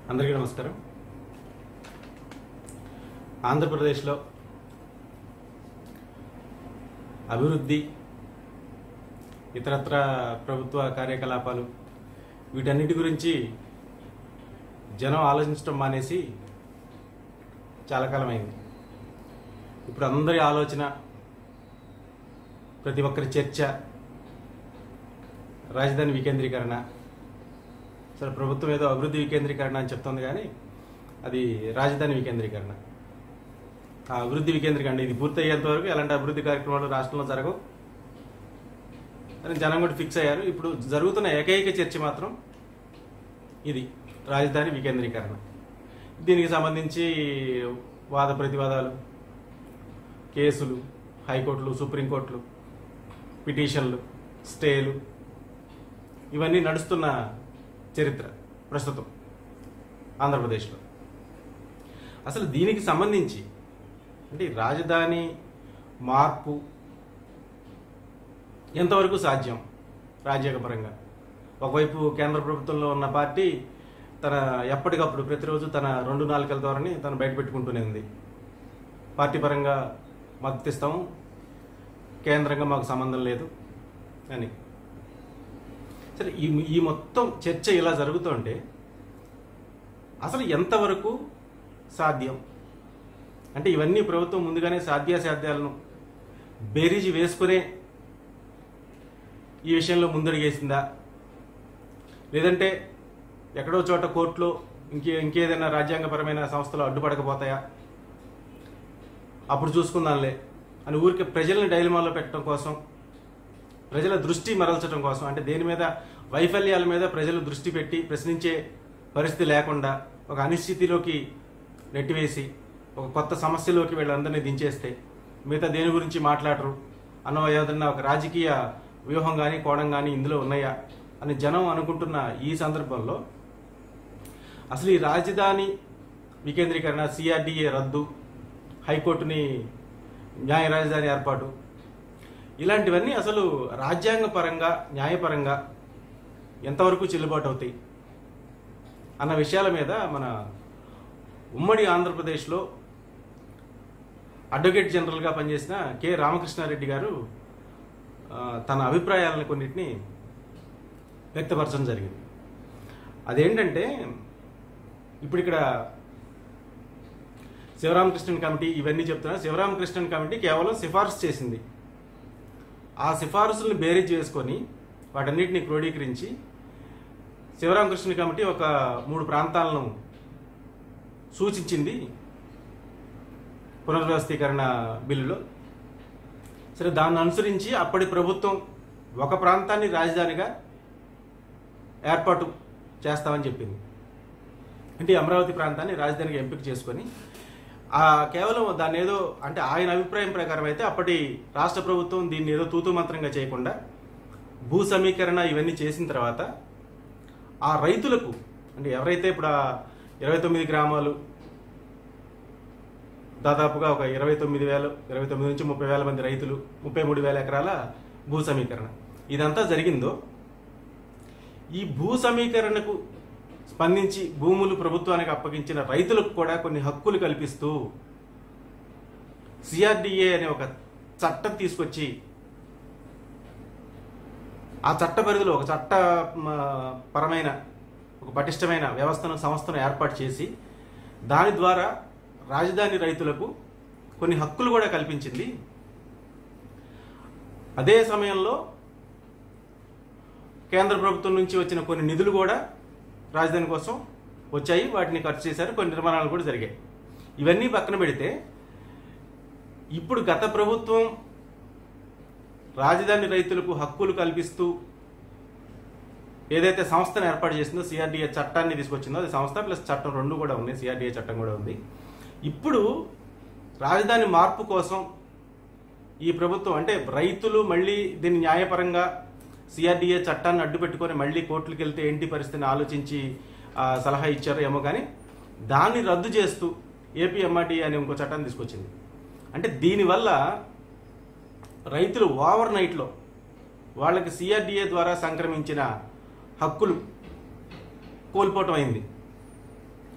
అందరికీ నమస్కారం ఆంధ్రప్రదేశ్లో అభివృద్ధి ఇతరత్ర ప్రభుత్వ కార్యకలాపాలు వీటన్నిటి గురించి జనం ఆలోచించడం మానేసి చాలా కాలమైంది ఇప్పుడు అందరి ఆలోచన ప్రతి ఒక్కరి చర్చ రాజధాని వికేంద్రీకరణ సరే ప్రభుత్వం ఏదో అభివృద్ధి వికేంద్రీకరణ అని చెప్తుంది కానీ అది రాజధాని వికేంద్రీకరణ ఆ అభివృద్ధి వికేంద్రీకరణ ఇది పూర్తయ్యేంత వరకు ఎలాంటి అభివృద్ధి కార్యక్రమాలు రాష్ట్రంలో జరగవు అని జనం కూడా ఫిక్స్ అయ్యారు ఇప్పుడు జరుగుతున్న ఏకైక చర్చ మాత్రం ఇది రాజధాని వికేంద్రీకరణ దీనికి సంబంధించి వాద ప్రతివాదాలు కేసులు హైకోర్టులు సుప్రీంకోర్టులు పిటిషన్లు స్టేలు ఇవన్నీ నడుస్తున్న చరిత్ర ప్రస్తుతం ఆంధ్రప్రదేశ్లో అసలు దీనికి సంబంధించి అంటే ఈ రాజధాని మార్పు ఎంతవరకు సాధ్యం రాజ్యాంగపరంగా ఒకవైపు కేంద్ర ప్రభుత్వంలో ఉన్న పార్టీ తన ఎప్పటికప్పుడు ప్రతిరోజు తన రెండు నాలుకల ధోరణి తను బయట పెట్టుకుంటూనే ఉంది పార్టీ పరంగా మద్దతు ఇస్తాము కేంద్రంగా మాకు సంబంధం లేదు అని సరే ఈ ఈ మొత్తం చర్చ ఇలా జరుగుతుంటే అసలు ఎంతవరకు సాధ్యం అంటే ఇవన్నీ ప్రభుత్వం ముందుగానే సాధ్యాసాధ్యాలను బేరీజు వేసుకునే ఈ విషయంలో ముందడుగేసిందా లేదంటే ఎక్కడో చోట కోర్టులో ఇంకే ఇంకేదైనా రాజ్యాంగపరమైన సంస్థలు అడ్డుపడకపోతాయా అప్పుడు చూసుకుందాంలే అని ఊరికే ప్రజల్ని డైలమాలో పెట్టడం కోసం ప్రజల దృష్టి మరల్చడం కోసం అంటే దేని మీద వైఫల్యాల మీద ప్రజలు దృష్టి పెట్టి ప్రశ్నించే పరిస్థితి లేకుండా ఒక అనిశ్చితిలోకి నెట్టివేసి ఒక కొత్త సమస్యలోకి వీళ్ళందరినీ దించేస్తే మిగతా దేని గురించి మాట్లాడరు అన్న ఏదన్నా ఒక రాజకీయ వ్యూహం కానీ కోణం కానీ ఇందులో ఉన్నాయా అని జనం అనుకుంటున్న ఈ సందర్భంలో అసలు ఈ రాజధాని వికేంద్రీకరణ సిఆర్డిఏ రద్దు హైకోర్టుని న్యాయ రాజధాని ఏర్పాటు ఇలాంటివన్నీ అసలు రాజ్యాంగ పరంగా న్యాయపరంగా ఎంతవరకు చెల్లుబాటు అవుతాయి అన్న విషయాల మీద మన ఉమ్మడి ఆంధ్రప్రదేశ్లో అడ్వకేట్ జనరల్గా పనిచేసిన కె రామకృష్ణారెడ్డి గారు ఆ, తన అభిప్రాయాలను కొన్నిటిని వ్యక్తపరచడం జరిగింది అదేంటంటే ఇప్పుడు ఇక్కడ శివరామకృష్ణన్ కమిటీ ఇవన్నీ చెప్తున్నా శివరామకృష్ణన్ కమిటీ కేవలం సిఫార్సు చేసింది ఆ సిఫారసులను బేరీజ్ చేసుకొని వాటన్నిటిని క్రోడీకరించి శివరామకృష్ణ కమిటీ ఒక మూడు ప్రాంతాలను సూచించింది పునర్వ్యవస్థీకరణ బిల్లులో సరే దాన్ని అనుసరించి అప్పటి ప్రభుత్వం ఒక ప్రాంతాన్ని రాజధానిగా ఏర్పాటు చేస్తామని చెప్పింది అంటే ఈ అమరావతి ప్రాంతాన్ని రాజధానిగా ఎంపిక చేసుకొని ఆ కేవలం దాన్ని ఏదో అంటే ఆయన అభిప్రాయం ప్రకారం అయితే అప్పటి రాష్ట్ర ప్రభుత్వం దీన్ని ఏదో తూతు మంత్రంగా చేయకుండా భూ సమీకరణ ఇవన్నీ చేసిన తర్వాత ఆ రైతులకు అంటే ఎవరైతే ఇప్పుడు ఆ ఇరవై తొమ్మిది గ్రామాలు దాదాపుగా ఒక ఇరవై తొమ్మిది వేలు ఇరవై తొమ్మిది నుంచి ముప్పై వేల మంది రైతులు ముప్పై మూడు వేల ఎకరాల భూ సమీకరణ ఇదంతా జరిగిందో ఈ భూ సమీకరణకు స్పందించి భూములు ప్రభుత్వానికి అప్పగించిన రైతులకు కూడా కొన్ని హక్కులు కల్పిస్తూ సిఆర్డిఏ అనే ఒక చట్టం తీసుకొచ్చి ఆ చట్ట పరిధిలో ఒక చట్ట మ, పరమైన ఒక పటిష్టమైన వ్యవస్థను సంస్థను ఏర్పాటు చేసి దాని ద్వారా రాజధాని రైతులకు కొన్ని హక్కులు కూడా కల్పించింది అదే సమయంలో కేంద్ర ప్రభుత్వం నుంచి వచ్చిన కొన్ని నిధులు కూడా రాజధాని కోసం వచ్చాయి వాటిని ఖర్చు చేశారు కొన్ని నిర్మాణాలు కూడా జరిగాయి ఇవన్నీ పక్కన పెడితే ఇప్పుడు గత ప్రభుత్వం రాజధాని రైతులకు హక్కులు కల్పిస్తూ ఏదైతే సంస్థను ఏర్పాటు చేసిందో సిఆర్డిఏ చట్టాన్ని తీసుకొచ్చిందో అది సంస్థ ప్లస్ చట్టం రెండు కూడా ఉన్నాయి సిఆర్డిఏ చట్టం కూడా ఉంది ఇప్పుడు రాజధాని మార్పు కోసం ఈ ప్రభుత్వం అంటే రైతులు మళ్ళీ దీన్ని న్యాయపరంగా సిఆర్డిఏ చట్టాన్ని అడ్డు పెట్టుకొని మళ్ళీ కోర్టులకు వెళ్తే ఏంటి పరిస్థితిని ఆలోచించి ఆ, సలహా ఇచ్చారో ఏమో కానీ దాన్ని రద్దు చేస్తూ ఏపీ ఎంఆర్డీఏ అనే ఇంకో చట్టాన్ని తీసుకొచ్చింది అంటే దీనివల్ల రైతులు ఓవర్ నైట్లో వాళ్ళకి సిఆర్డిఏ ద్వారా సంక్రమించిన హక్కులు కోల్పోవటం అయింది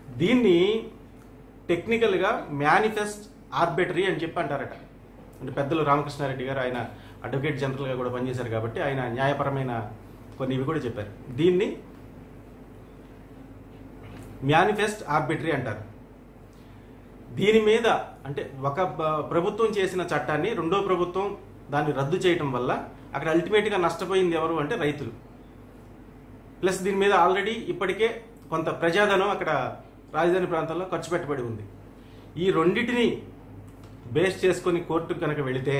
దీన్ని టెక్నికల్గా మేనిఫెస్ట్ ఆర్బిటరీ అని చెప్పి అంటారట అంటే పెద్దలు రామకృష్ణారెడ్డి గారు ఆయన అడ్వకేట్ జనరల్గా కూడా పనిచేశారు కాబట్టి ఆయన న్యాయపరమైన కొన్ని ఇవి కూడా చెప్పారు దీన్ని మేనిఫెస్ట్ ఆర్బిటరీ అంటారు దీని మీద అంటే ఒక బ- ప్రభుత్వం చేసిన చట్టాన్ని రెండో ప్రభుత్వం దాన్ని రద్దు చేయటం వల్ల అక్కడ అల్టిమేట్గా నష్టపోయింది ఎవరు అంటే రైతులు ప్లస్ దీని మీద ఆల్రెడీ ఇప్పటికే కొంత ప్రజాధనం అక్కడ రాజధాని ప్రాంతంలో ఖర్చు పెట్టబడి ఉంది ఈ రెండింటిని బేస్ చేసుకొని కోర్టుకు కనుక వెళితే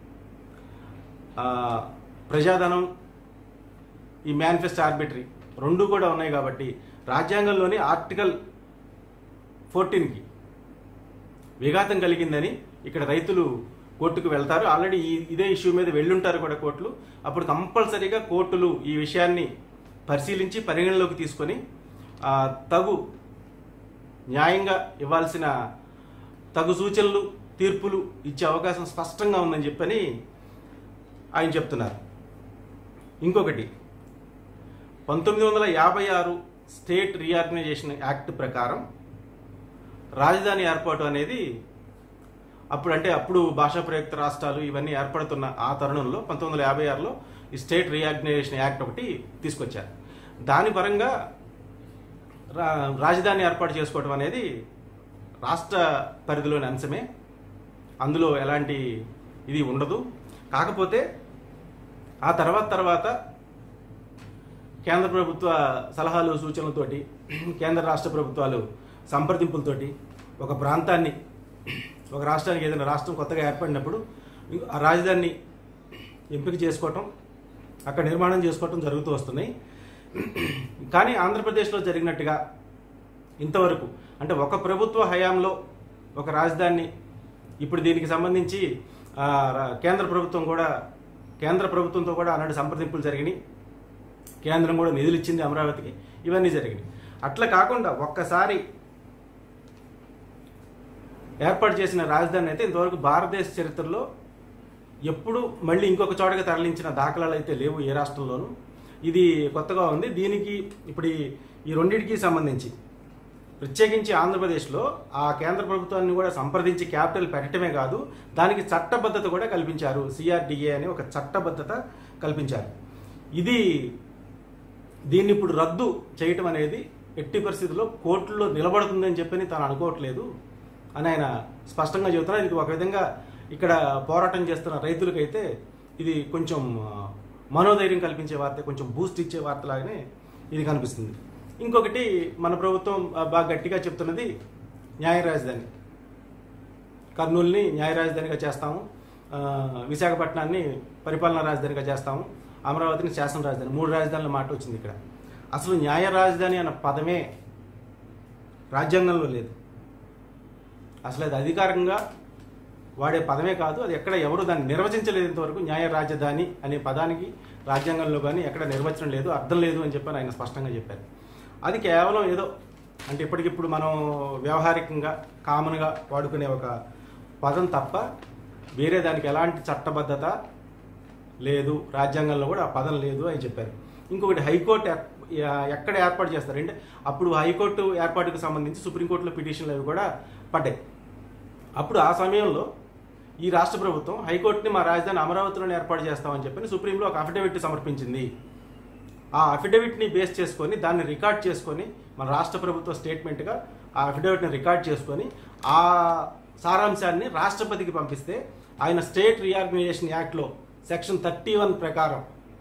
ఆ, ప్రజాధనం ఈ మేనిఫెస్ట్ ఆర్బిటరీ రెండు కూడా ఉన్నాయి కాబట్టి రాజ్యాంగంలోని ఆర్టికల్ ఫోర్టీన్కి విఘాతం కలిగిందని ఇక్కడ రైతులు కోర్టుకు వెళ్తారు ఆల్రెడీ ఈ ఇదే ఇష్యూ మీద వెళ్ళుంటారు కూడా కోర్టులు అప్పుడు కంపల్సరీగా కోర్టులు ఈ విషయాన్ని పరిశీలించి పరిగణలోకి తీసుకొని ఆ, తగు న్యాయంగా ఇవ్వాల్సిన తగు సూచనలు తీర్పులు ఇచ్చే అవకాశం స్పష్టంగా ఉందని చెప్పని ఆయన చెప్తున్నారు ఇంకొకటి పంతొమ్మిది వందల యాభై ఆరు స్టేట్ రీఆర్గనైజేషన్ యాక్ట్ ప్రకారం రాజధాని ఏర్పాటు అనేది అప్పుడు అంటే అప్పుడు భాషా ప్రయుక్త రాష్ట్రాలు ఇవన్నీ ఏర్పడుతున్న ఆ తరుణంలో పంతొమ్మిది వందల యాభై ఆరులో ఈ స్టేట్ రీఆర్గనైజేషన్ యాక్ట్ ఒకటి తీసుకొచ్చారు దాని పరంగా రా- రాజధాని ఏర్పాటు చేసుకోవడం అనేది రాష్ట్ర పరిధిలోని అంశమే అందులో ఎలాంటి ఇది ఉండదు కాకపోతే ఆ తర్వాత తర్వాత కేంద్ర ప్రభుత్వ సలహాలు సూచనలతోటి కేంద్ర రాష్ట్ర ప్రభుత్వాలు సంప్రదింపులతోటి ఒక ప్రాంతాన్ని ఒక రాష్ట్రానికి ఏదైనా రాష్ట్రం కొత్తగా ఏర్పడినప్పుడు ఆ రాజధానిని ఎంపిక చేసుకోవటం అక్కడ నిర్మాణం చేసుకోవటం జరుగుతూ వస్తున్నాయి కానీ ఆంధ్రప్రదేశ్లో జరిగినట్టుగా ఇంతవరకు అంటే ఒక ప్రభుత్వ హయాంలో ఒక రాజధానిని ఇప్పుడు దీనికి సంబంధించి ఆ, రా- కేంద్ర ప్రభుత్వం కూడా కేంద్ర ప్రభుత్వంతో కూడా ఆనాడు సంప్రదింపులు జరిగినాయి కేంద్రం కూడా నిధులు ఇచ్చింది అమరావతికి ఇవన్నీ జరిగినాయి అట్లా కాకుండా ఒక్కసారి ఏర్పాటు చేసిన రాజధాని అయితే ఇంతవరకు భారతదేశ చరిత్రలో ఎప్పుడు మళ్ళీ ఇంకొక చోటకి తరలించిన దాఖలాలు అయితే లేవు ఏ రాష్ట్రంలోనూ ఇది కొత్తగా ఉంది దీనికి ఇప్పుడు ఈ- ఈ రెండింటికి సంబంధించి ప్రత్యేకించి ఆంధ్రప్రదేశ్లో ఆ కేంద్ర ప్రభుత్వాన్ని కూడా సంప్రదించి క్యాపిటల్ పెట్టడమే కాదు దానికి చట్టబద్ధత కూడా కల్పించారు సిఆర్డిఏ అని ఒక చట్టబద్ధత కల్పించారు ఇది దీన్ని ఇప్పుడు రద్దు చేయటం అనేది ఎట్టి పరిస్థితుల్లో కోర్టులో నిలబడుతుందని చెప్పని తాను అనుకోవట్లేదు అని ఆయన స్పష్టంగా చెబుతున్నారు ఇది ఒక విధంగా ఇక్కడ పోరాటం చేస్తున్న రైతులకైతే ఇది కొంచెం ఆ, మనోధైర్యం కల్పించే వార్త కొంచెం బూస్ట్ ఇచ్చే వార్తలాగానే ఇది కనిపిస్తుంది ఇంకొకటి మన ప్రభుత్వం ఆ, బాగా గట్టిగా చెప్తున్నది న్యాయ రాజధాని కర్నూలుని న్యాయ రాజధానిగా చేస్తాము ఆ, విశాఖపట్నాన్ని పరిపాలనా రాజధానిగా చేస్తాము అమరావతిని శాసన రాజధాని మూడు రాజధానుల మాట వచ్చింది ఇక్కడ అసలు న్యాయ రాజధాని అన్న పదమే రాజ్యాంగంలో లేదు అసలు అది అధికారికంగా వాడే పదమే కాదు అది ఎక్కడ ఎవరు దాన్ని నిర్వచించలేదు ఇంతవరకు న్యాయ రాజధాని అనే పదానికి రాజ్యాంగంలో కానీ ఎక్కడ నిర్వచనం లేదు అర్థం లేదు అని చెప్పని ఆయన స్పష్టంగా చెప్పారు అది కేవలం ఏదో అంటే ఇప్పటికిప్పుడు మనం వ్యవహారికంగా కామన్గా వాడుకునే ఒక పదం తప్ప వేరే దానికి ఎలాంటి చట్టబద్ధత లేదు రాజ్యాంగంలో కూడా ఆ పదం లేదు అని చెప్పారు ఇంకొకటి హైకోర్టు ఏర్- ఎ- ఎక్కడ ఏర్పాటు చేస్తారు అంటే అప్పుడు హైకోర్టు ఏర్పాటుకు సంబంధించి సుప్రీంకోర్టులో పిటిషన్లు అవి కూడా పడ్డాయి అప్పుడు ఆ సమయంలో ఈ రాష్ట్ర ప్రభుత్వం హైకోర్టుని మా రాజధాని అమరావతిలోనే ఏర్పాటు చేస్తామని చెప్పని సుప్రీంలో ఒక అఫిడవిట్ సమర్పించింది ఆ అఫిడవిట్ని బేస్ చేసుకొని దాన్ని రికార్డ్ చేసుకొని మన రాష్ట్ర ప్రభుత్వ స్టేట్మెంట్గా ఆ అఫిడవిట్ని రికార్డ్ చేసుకొని ఆ సారాంశాన్ని రాష్ట్రపతికి పంపిస్తే ఆయన స్టేట్ రీఆర్గనైజేషన్ యాక్ట్లో సెక్షన్ థర్టీ వన్ ప్రకారం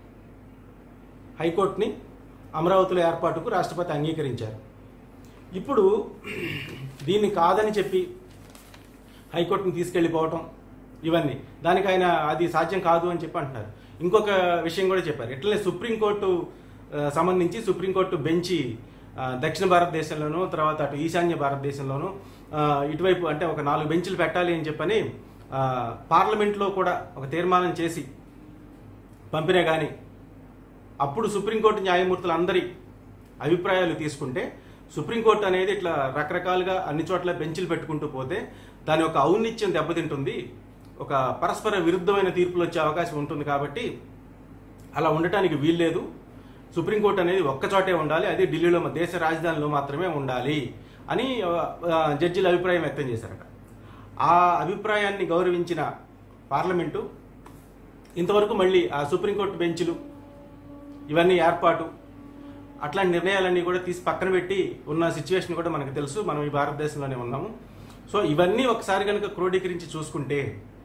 హైకోర్టుని అమరావతిలో ఏర్పాటుకు రాష్ట్రపతి అంగీకరించారు ఇప్పుడు దీన్ని కాదని చెప్పి హైకోర్టుని తీసుకెళ్ళిపోవటం ఇవన్నీ దానికి ఆయన అది సాధ్యం కాదు అని చెప్పి అంటున్నారు ఇంకొక విషయం కూడా చెప్పారు ఇట్లనే సుప్రీంకోర్టు ఆ, సంబంధించి సుప్రీంకోర్టు బెంచి ఆ, దక్షిణ భారతదేశంలోనూ తర్వాత అటు ఈశాన్య భారతదేశంలోనూ ఆ, ఇటువైపు అంటే ఒక నాలుగు బెంచ్లు పెట్టాలి అని చెప్పని ఆ, పార్లమెంట్లో కూడా ఒక తీర్మానం చేసి పంపినా కానీ అప్పుడు సుప్రీంకోర్టు న్యాయమూర్తులు అందరి అభిప్రాయాలు తీసుకుంటే సుప్రీంకోర్టు అనేది ఇట్లా రకరకాలుగా అన్ని చోట్ల బెంచ్లు పెట్టుకుంటూ పోతే దాని యొక్క ఔన్నిత్యం దెబ్బతింటుంది ఒక పరస్పర విరుద్ధమైన తీర్పులు వచ్చే అవకాశం ఉంటుంది కాబట్టి అలా ఉండటానికి వీల్లేదు సుప్రీంకోర్టు అనేది ఒక్క చోటే ఉండాలి అది ఢిల్లీలో మా దేశ రాజధానిలో మాత్రమే ఉండాలి అని ఆ, జడ్జిలు అభిప్రాయం వ్యక్తం చేశారట ఆ అభిప్రాయాన్ని గౌరవించిన పార్లమెంటు ఇంతవరకు మళ్ళీ ఆ సుప్రీంకోర్టు బెంచ్లు ఇవన్నీ ఏర్పాటు అట్లాంటి నిర్ణయాలన్నీ కూడా తీసి పక్కన పెట్టి ఉన్న సిచ్యువేషన్ కూడా మనకు తెలుసు మనం ఈ భారతదేశంలోనే ఉన్నాము సో ఇవన్నీ ఒకసారి కనుక క్రోడీకరించి చూసుకుంటే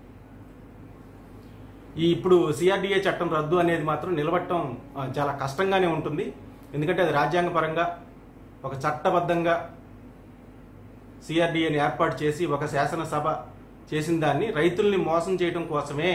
ఈ ఇప్పుడు సిఆర్డిఏ చట్టం రద్దు అనేది మాత్రం నిలబట్టడం ఆ, చాలా కష్టంగానే ఉంటుంది ఎందుకంటే అది రాజ్యాంగ పరంగా ఒక చట్టబద్ధంగా సిఆర్డిఏని ఏర్పాటు చేసి ఒక శాసనసభ చేసిన దాన్ని రైతుల్ని మోసం చేయడం కోసమే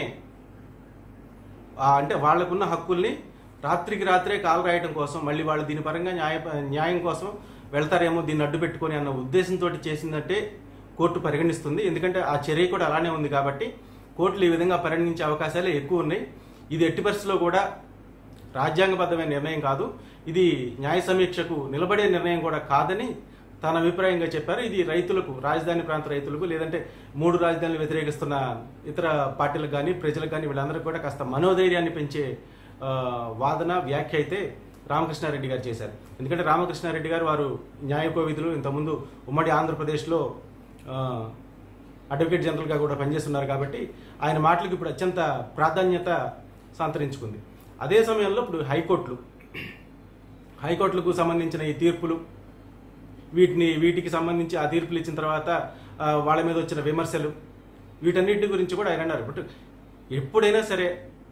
ఆ, అంటే వాళ్ళకున్న హక్కుల్ని రాత్రికి రాత్రే కాలు రాయడం కోసం మళ్ళీ వాళ్ళు దీని పరంగా న్యాయ న్యాయం కోసం వెళ్తారేమో దీన్ని అడ్డు పెట్టుకొని అన్న ఉద్దేశంతో చేసిందంటే కోర్టు పరిగణిస్తుంది ఎందుకంటే ఆ చర్య కూడా అలానే ఉంది కాబట్టి కోర్టులు ఈ విధంగా పరిగణించే అవకాశాలే ఎక్కువ ఉన్నాయి ఇది ఎట్టి పరిస్థితిలో కూడా రాజ్యాంగబద్ధమైన నిర్ణయం కాదు ఇది న్యాయ సమీక్షకు నిలబడే నిర్ణయం కూడా కాదని తన అభిప్రాయంగా చెప్పారు ఇది రైతులకు రాజధాని ప్రాంత రైతులకు లేదంటే మూడు రాజధానులు వ్యతిరేకిస్తున్న ఇతర పార్టీలకు కానీ ప్రజలకు కానీ వీళ్ళందరికీ కూడా కాస్త మనోధైర్యాన్ని పెంచే ఆ, వాదన వ్యాఖ్య అయితే రామకృష్ణారెడ్డి గారు చేశారు ఎందుకంటే రామకృష్ణారెడ్డి గారు వారు న్యాయ కోవిదులు ఇంతకుముందు ఉమ్మడి ఆంధ్రప్రదేశ్లో ఆ, అడ్వకేట్ జనరల్గా కూడా పనిచేస్తున్నారు కాబట్టి ఆయన మాటలకు ఇప్పుడు అత్యంత ప్రాధాన్యత సంతరించుకుంది అదే సమయంలో ఇప్పుడు హైకోర్టులు హైకోర్టులకు సంబంధించిన ఈ తీర్పులు వీటిని వీటికి సంబంధించి ఆ తీర్పులు ఇచ్చిన తర్వాత ఆ, వాళ్ళ మీద వచ్చిన విమర్శలు వీటన్నిటి గురించి కూడా ఆయన అన్నారు బట్ ఎప్పుడైనా సరే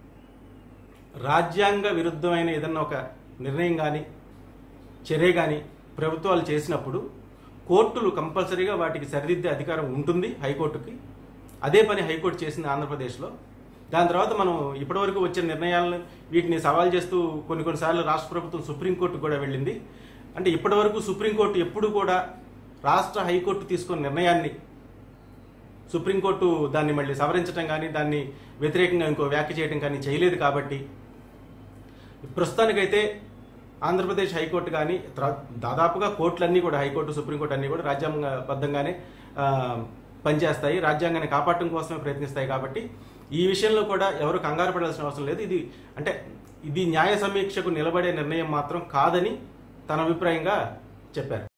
రాజ్యాంగ విరుద్ధమైన ఏదన్నా ఒక నిర్ణయం కానీ చర్య కానీ ప్రభుత్వాలు చేసినప్పుడు కోర్టులు కంపల్సరీగా వాటికి సరిదిద్దే అధికారం ఉంటుంది హైకోర్టుకి అదే పని హైకోర్టు చేసింది ఆంధ్రప్రదేశ్లో దాని తర్వాత మనం ఇప్పటివరకు వచ్చిన నిర్ణయాలను వీటిని సవాల్ చేస్తూ కొన్ని కొన్నిసార్లు రాష్ట్ర ప్రభుత్వం సుప్రీంకోర్టుకు కూడా వెళ్ళింది అంటే ఇప్పటివరకు సుప్రీంకోర్టు ఎప్పుడు కూడా రాష్ట్ర హైకోర్టు తీసుకున్న నిర్ణయాన్ని సుప్రీంకోర్టు దాన్ని మళ్ళీ సవరించడం కానీ దాన్ని వ్యతిరేకంగా ఇంకో వ్యాఖ్య చేయడం కానీ చేయలేదు కాబట్టి ప్రస్తుతానికైతే ఆంధ్రప్రదేశ్ హైకోర్టు కానీ త్ర- దాదాపుగా కోర్టులన్నీ కూడా హైకోర్టు సుప్రీంకోర్టు అన్నీ కూడా రాజ్యాంగబద్ధంగానే ఆ, పనిచేస్తాయి రాజ్యాంగాన్ని కాపాడటం కోసమే ప్రయత్నిస్తాయి కాబట్టి ఈ విషయంలో కూడా ఎవరు కంగారు పడాల్సిన అవసరం లేదు ఇది అంటే ఇది న్యాయ సమీక్షకు నిలబడే నిర్ణయం మాత్రం కాదని తన అభిప్రాయంగా చెప్పారు